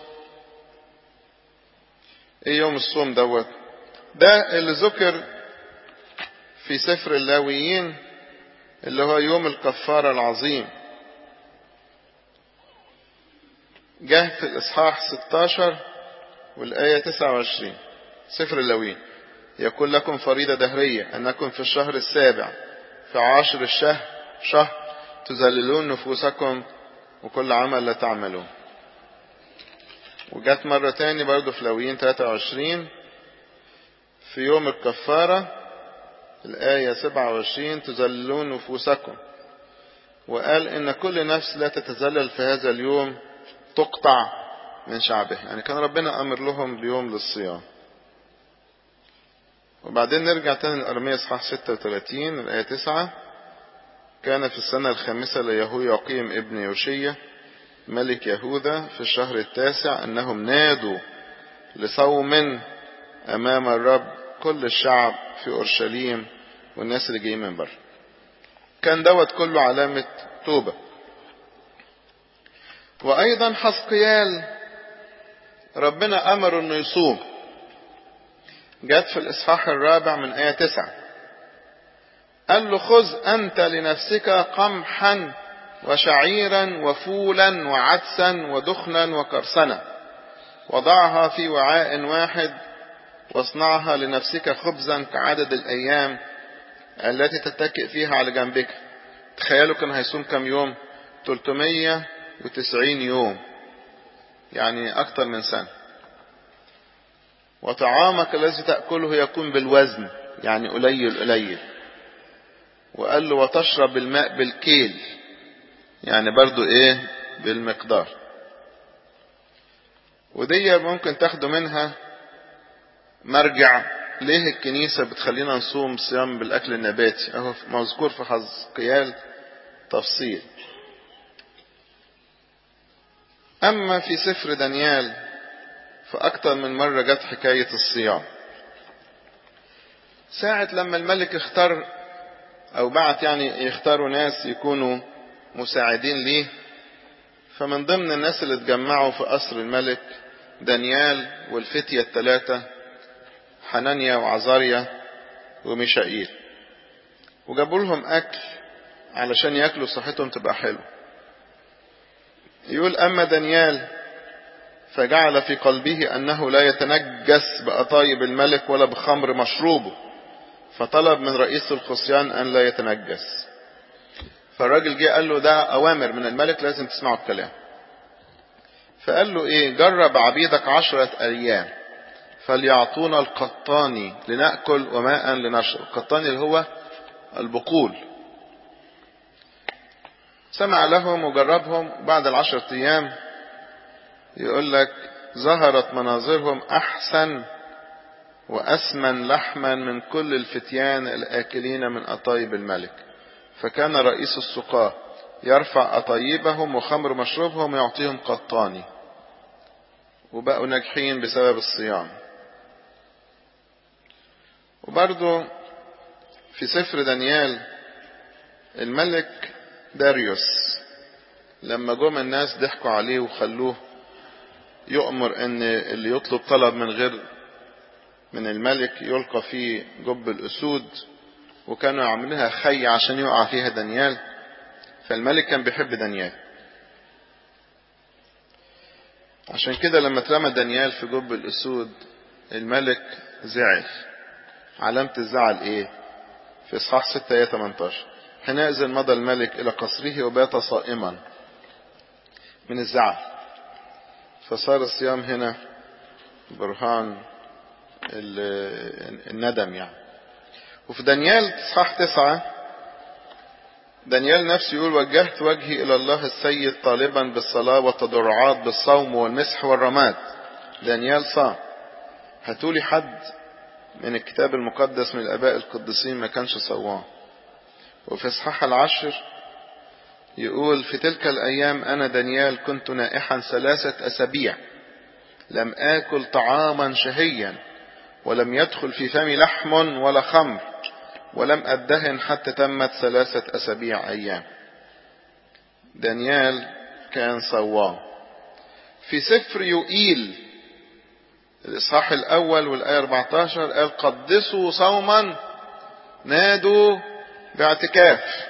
A: ايه يوم الصوم دوت ده اللي ذكر في سفر اللاويين اللي هو يوم الكفارة العظيم جه في الإصحاح 16 والآية 29 سفر اللاويين يكون لكم فريضة دهرية أنكم في الشهر السابع في عاشر الشهر شهر تذللون نفوسكم وكل عمل لا تعملون وجت مرة تاني برضو في لاويين 23 في يوم الكفارة الآية 27 تذللون نفوسكم وقال إن كل نفس لا تتذلل في هذا اليوم تقطع من شعبه يعني كان ربنا أمر لهم بيوم للصيام وبعدين نرجع تاني لأرمية إصحاح 36 الآية 9 كان في السنة الخامسة ليهو يقيم ابن يوشية ملك يهوذا في الشهر التاسع أنهم نادوا لصوم أمام الرب كل الشعب في أورشليم والناس اللي جايين من بره كان دوت كله علامة توبة وأيضا حسقيال ربنا أمر أنه يصوم جت في الإصحاح الرابع من آية تسعة قال له خذ أنت لنفسك قمحا وشعيرا وفولا وعدسا ودخنا وكرسنا وضعها في وعاء واحد واصنعها لنفسك خبزا كعدد الأيام التي تتكئ فيها على جنبك تخيلوا كان هيصوم كم يوم 390 يوم يعني أكثر من سنة وطعامك الذي تأكله يكون بالوزن يعني قليل قليل وقال له وتشرب الماء بالكيل يعني برضو ايه بالمقدار ودي ممكن تاخدوا منها مرجع ليه الكنيسة بتخلينا نصوم صيام بالأكل النباتي اهو مذكور في حزقيال تفصيل أما في سفر دانيال فأكتر من مرة جت حكاية الصيام ساعة لما الملك اختار أو بعت يعني يختاروا ناس يكونوا مساعدين ليه فمن ضمن الناس اللي اتجمعوا في قصر الملك دانيال والفتية الثلاثة حنانيا وعزاريا وميشائيل وجابوا لهم أكل علشان ياكلوا صحتهم تبقى حلوه يقول أما دانيال فجعل في قلبه أنه لا يتنجس بأطايب الملك ولا بخمر مشروبه فطلب من رئيس الخصيان أن لا يتنجس فالراجل جه قال له ده أوامر من الملك لازم تسمعوا الكلام فقال له إيه جرب عبيدك عشرة أيام فليعطونا القطاني لنأكل وماء لنشرب القطاني اللي هو البقول سمع لهم وجربهم بعد العشرة أيام يقول لك ظهرت مناظرهم أحسن وأسمن لحما من كل الفتيان الآكلين من أطايب الملك فكان رئيس السقاة يرفع أطايبهم وخمر مشروبهم ويعطيهم قطاني وبقوا ناجحين بسبب الصيام وبرضه في سفر دانيال الملك داريوس لما جم الناس ضحكوا عليه وخلوه يؤمر ان اللي يطلب طلب من غير من الملك يلقى فيه جب الاسود وكانوا يعملوها خي عشان يقع فيها دانيال فالملك كان بيحب دانيال عشان كده لما اترمى دانيال في جب الاسود الملك زعل علامة الزعل ايه في اصحاح 6 ايه 18 حينئذ مضى الملك الى قصره وبات صائما من الزعل فصار الصيام هنا برهان الندم يعني وفي دانيال اصحاح تسعة دانيال نفسه يقول وجهت وجهي إلى الله السيد طالبا بالصلاة والتضرعات بالصوم والمسح والرماد دانيال صام هاتولي حد من الكتاب المقدس من الآباء القديسين ما كانش صوام وفي إصحاح العشر يقول في تلك الأيام أنا دانيال كنت نائحا ثلاثة أسابيع لم آكل طعاما شهيا ولم يدخل في فمي لحم ولا خمر ولم أدهن حتى تمت ثلاثة أسابيع أيام دانيال كان صوام في سفر يوئيل الإصحاح الأول والآية 14 قال قدسوا صوما نادوا باعتكاف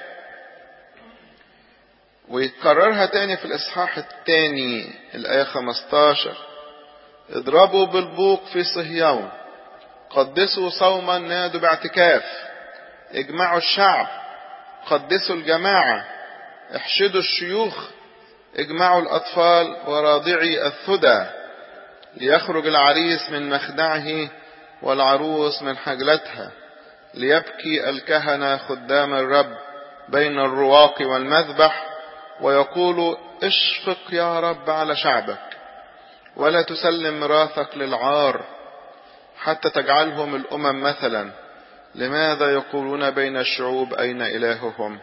A: ويتكررها تاني في الإصحاح الثاني الآية 15 اضربوا بالبوق في صهيون قدسوا صوما نادوا باعتكاف اجمعوا الشعب قدسوا الجماعة احشدوا الشيوخ اجمعوا الأطفال وراضعي الثدى ليخرج العريس من مخدعه والعروس من حجلتها ليبكي الكهنة خدام الرب بين الرواق والمذبح ويقول اشفق يا رب على شعبك ولا تسلم ميراثك للعار حتى تجعلهم الأمم مثلا لماذا يقولون بين الشعوب أين إلههم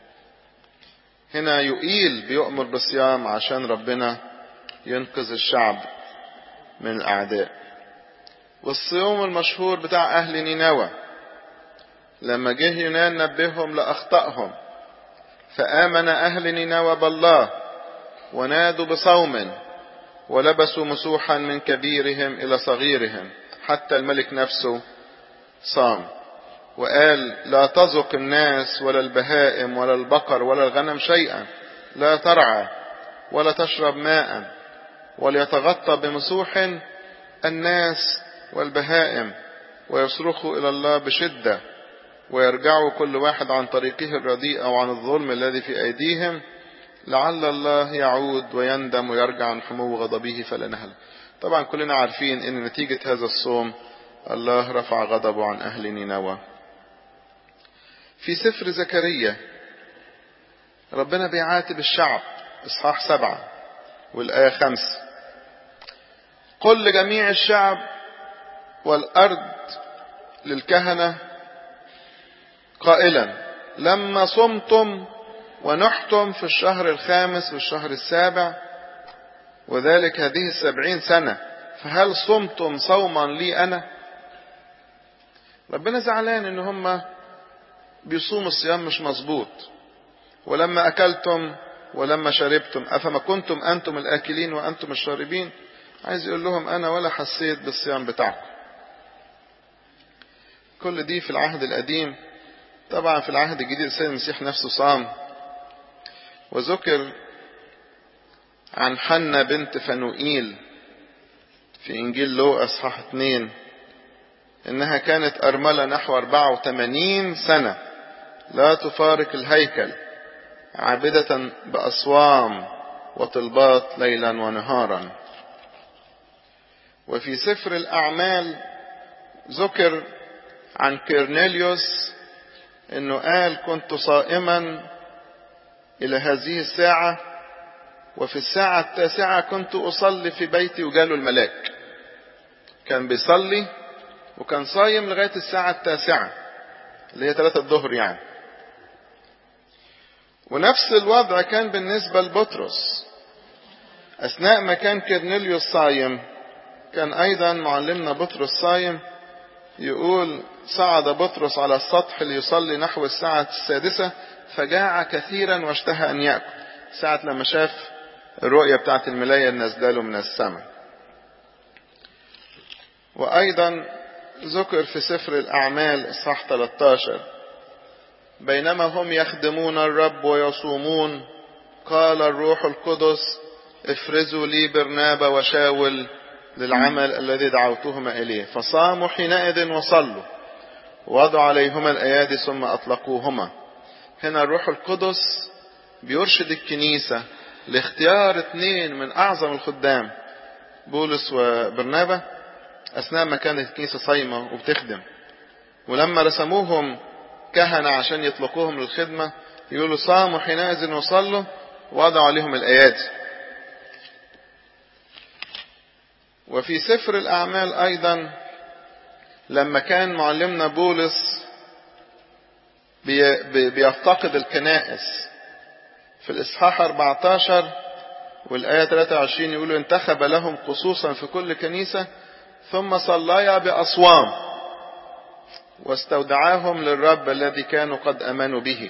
A: هنا يقيل بيؤمر بالصيام عشان ربنا ينقذ الشعب من الأعداء والصيام المشهور بتاع أهل نينوى لما جه يونان نبههم لأخطائهم فآمن أهل نينوى بالله ونادوا بصوم ولبسوا مسوحا من كبيرهم إلى صغيرهم حتى الملك نفسه صام وقال لا تزق الناس ولا البهائم ولا البقر ولا الغنم شيئا لا ترعى ولا تشرب ماء وليتغطى بمسوح الناس والبهائم ويصرخوا إلى الله بشدة ويرجعوا كل واحد عن طريقه الرديء أو عن الظلم الذي في أيديهم لعل الله يعود ويندم ويرجع عن حمو غضبه فلا نهل طبعا كلنا عارفين ان نتيجة هذا الصوم الله رفع غضبه عن أهل نينوى في سفر زكريا ربنا بيعاتب الشعب إصحاح سبعة والآية خمسة قل لجميع الشعب والأرض للكهنة قائلا لما صمتم ونحتم في الشهر الخامس والشهر السابع وذلك هذه السبعين سنة فهل صمتم صوما لي أنا ربنا زعلان ان هم بيصوموا الصيام مش مظبوط ولما أكلتم ولما شربتم أفما كنتم أنتم الآكلين وأنتم الشاربين عايز يقول لهم أنا ولا حسيت بالصيام بتاعكم كل دي في العهد القديم طبعا في العهد الجديد السيد المسيح نفسه صام وذكر عن حنة بنت فنوئيل في إنجيل لو أصحاح 2 إنها كانت أرملة نحو 84 سنة لا تفارق الهيكل عابدة بأصوام وطلبات ليلا ونهارا وفي سفر الأعمال ذكر عن كيرنيليوس انه قال كنت صائما الى هذه الساعة وفي الساعة التاسعة كنت اصلي في بيتي وجاله الملاك كان بيصلي وكان صايم لغاية الساعة التاسعة اللي هي ثلاثة الظهر يعني ونفس الوضع كان بالنسبة لبطرس أثناء ما كان كيرنيليوس صايم كان أيضا معلمنا بطرس صايم يقول صعد بطرس على السطح ليصلي نحو الساعة السادسة فجاع كثيرا واشتهى أن يأكل ساعة لما شاف الرؤية بتاعت الملاية النازلة له من السماء وأيضا ذكر في سفر الأعمال إصحاح 13 بينما هم يخدمون الرب ويصومون قال الروح القدس افرزوا لي برنابا وشاول للعمل الذي دعوتهما إليه فصاموا حينئذ وصلوا وضعوا عليهما الأيادي ثم أطلقوهما هنا الروح القدس بيرشد الكنيسة لاختيار اثنين من أعظم الخدام بولس وبرنابا أثناء ما كانت الكنيسة صايمة وبتخدم ولما رسموهم كهنة عشان يطلقوهم للخدمة يقولوا صاموا حينئذ وصلوا ووضعوا عليهم الأيادي وفي سفر الأعمال أيضا لما كان معلمنا بولس بيفتقد الكنائس في الإصحاح 14 والآية 23 يقولوا انتخب لهم قصوصا في كل كنيسة ثم صليا بأصوام واستودعاهم للرب الذي كانوا قد أمنوا به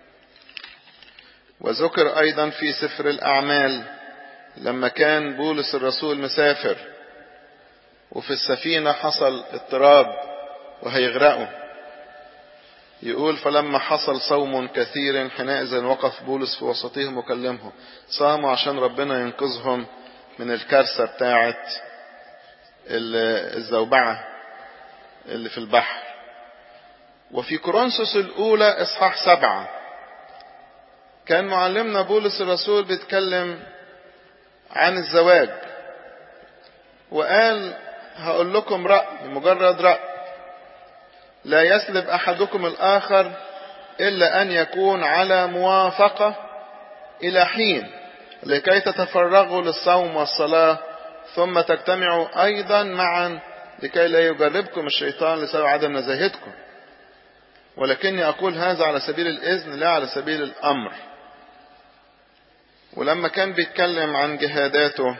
A: وذكر أيضا في سفر الأعمال لما كان بولس الرسول مسافر وفي السفينة حصل اضطراب وهيغرقوا يقول فلما حصل صوم كثير حينئذ وقف بولس في وسطهم وكلمهم صاموا عشان ربنا ينقذهم من الكارثة بتاعة الزوبعة اللي في البحر وفي كورنثوس الأولى إصحاح سبعة كان معلمنا بولس الرسول بيتكلم عن الزواج وقال هقول لكم رأي مجرد رأي لا يسلب أحدكم الآخر إلا أن يكون على موافقة إلى حين لكي تتفرغوا للصوم والصلاة ثم تجتمعوا أيضا معا لكي لا يجربكم الشيطان لسبب عدم نزاهتكم ولكني أقول هذا على سبيل الإذن لا على سبيل الأمر ولما كان بيتكلم عن جهاداته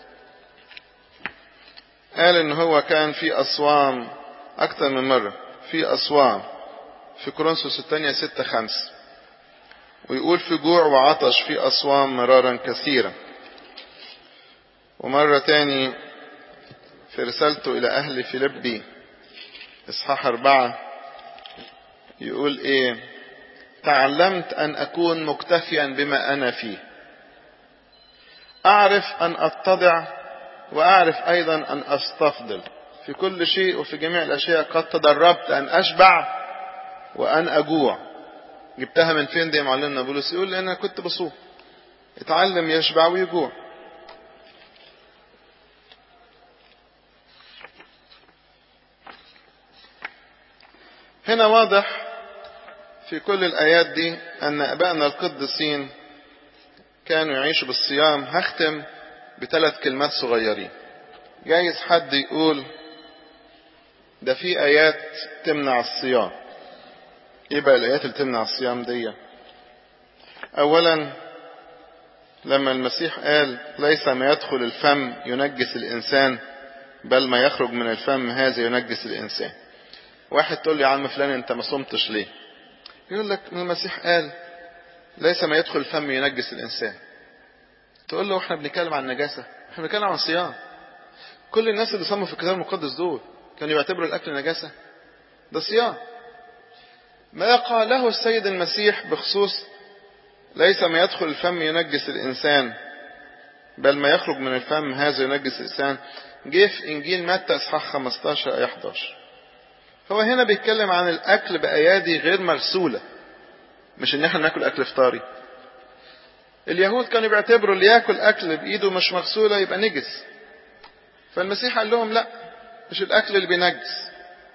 A: قال ان هو كان في أصوام أكثر من مرة في أصوام في كورنثوس الثانية ستة خمس ويقول في جوع وعطش في أصوام مرارا كثيرا ومرة تاني في رسالته إلى أهل فيلبي إصحاح أربعة يقول إيه تعلمت أن أكون مكتفيا بما أنا فيه أعرف أن أتضع وأعرف أيضا أن أستفضل في كل شيء وفي جميع الأشياء قد تدربت أن أشبع وأن أجوع جبتها من فين دي معلمنا بولس يقول لأن أنا كنت بصوم اتعلم يشبع ويجوع هنا واضح في كل الآيات دي أن أبائنا القديسين كانوا يعيشوا بالصيام هختم بثلاث كلمات صغيرين جايز حد يقول ده في آيات تمنع الصيام ايه بقى الآيات اللي تمنع الصيام دي أولا لما المسيح قال ليس ما يدخل الفم ينجس الإنسان بل ما يخرج من الفم هذا ينجس الإنسان واحد تقول لي يا عم فلان انت ما صمتش ليه يقول لك المسيح قال ليس ما يدخل الفم ينجس الإنسان تقول له احنا بنتكلم عن نجاسة احنا بنتكلم عن صيام كل الناس اللي صاموا في الكتاب المقدس دول كانوا يعتبروا الأكل نجاسة ده صيام ما قاله السيد المسيح بخصوص ليس ما يدخل الفم ينجس الإنسان بل ما يخرج من الفم هذا ينجس الإنسان جه في إنجيل متى إصحاح 15 آية 11 هو هنا بيتكلم عن الأكل بأيادي غير مرسولة مش إن احنا ناكل أكل فطاري اليهود كانوا بيعتبروا اللي ياكل أكل بإيده مش مغسولة يبقى نجس فالمسيح قال لهم لا مش الأكل اللي بينجس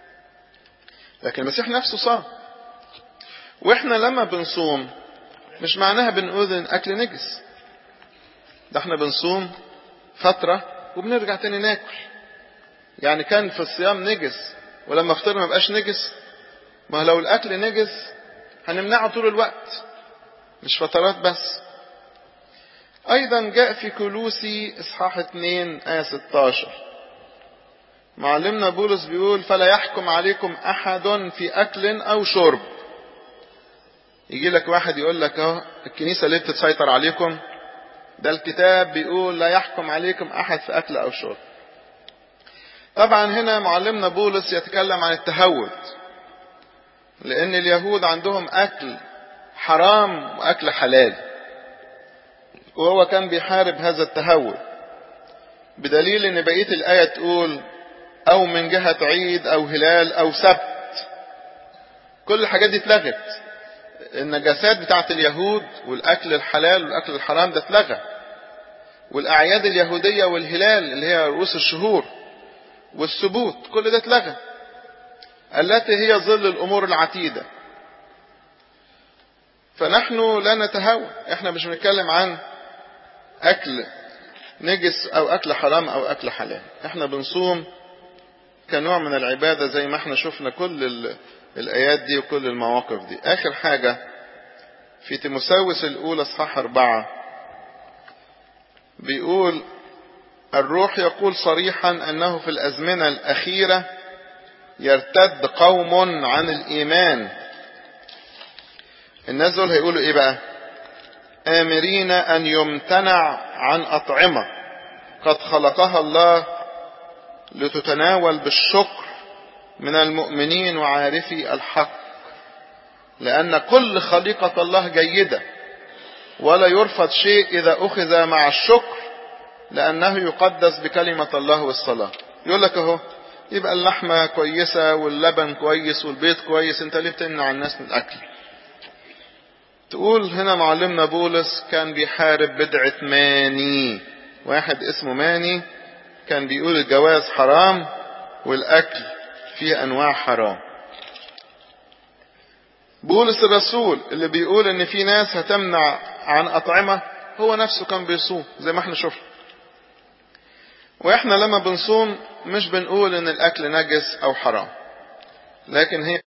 A: لكن المسيح نفسه صام واحنا لما بنصوم مش معناها بنقول ان الاكل نجس ده احنا بنصوم فترة وبنرجع تاني ناكل يعني كان في الصيام نجس ولما افطر ما بقاش نجس ما لو الاكل نجس هنمنعه طول الوقت مش فترات بس ايضا جاء في كلوسي اصحاح 2 ايه 16 معلمنا بولس بيقول فلا يحكم عليكم احد في اكل او شرب يجي لك واحد يقول لك اهو الكنيسه ليه بتسيطر عليكم ده الكتاب بيقول لا يحكم عليكم احد في اكل او شرب طبعا هنا معلمنا بولس يتكلم عن التهود لان اليهود عندهم اكل حرام واكل حلال وهو كان بيحارب هذا التهود بدليل ان بقيه الايه تقول او من جهه عيد او هلال او سبت كل الحاجات دي اتلغت النجاسات بتاعت اليهود والاكل الحلال والاكل الحرام ده اتلغى والاعياد اليهوديه والهلال اللي هي رؤوس الشهور والسبوت كل ده اتلغى التي هي ظل الامور العتيده فنحن لا نتهاون احنا مش بنتكلم عن اكل نجس او اكل حرام او اكل حلال احنا بنصوم كنوع من العبادة زي ما احنا شفنا كل الايات دي وكل المواقف دي اخر حاجة في تيموساوس الاولى اصحاح اربعة بيقول الروح يقول صريحا انه في الازمنة الاخيرة يرتد قوم عن الايمان الناس دول هيقولوا ايه بقى آمرين أن يمتنع عن أطعمة قد خلقها الله لتتناول بالشكر من المؤمنين وعارفي الحق لأن كل خليقة الله جيدة ولا يرفض شيء إذا أخذ مع الشكر لأنه يقدس بكلمة الله والصلاة يقول لك أهو يبقى اللحمة كويسة واللبن كويس والبيض كويس انت ليه بتمنع الناس من الأكل تقول هنا معلمنا بولس كان بيحارب بدعة ماني واحد اسمه ماني كان بيقول الجواز حرام والأكل فيه أنواع حرام بولس الرسول اللي بيقول ان في ناس هتمنع عن اطعمة هو نفسه كان بيصوم زي ما احنا شفنا واحنا لما بنصوم مش بنقول ان الاكل نجس او حرام لكن هي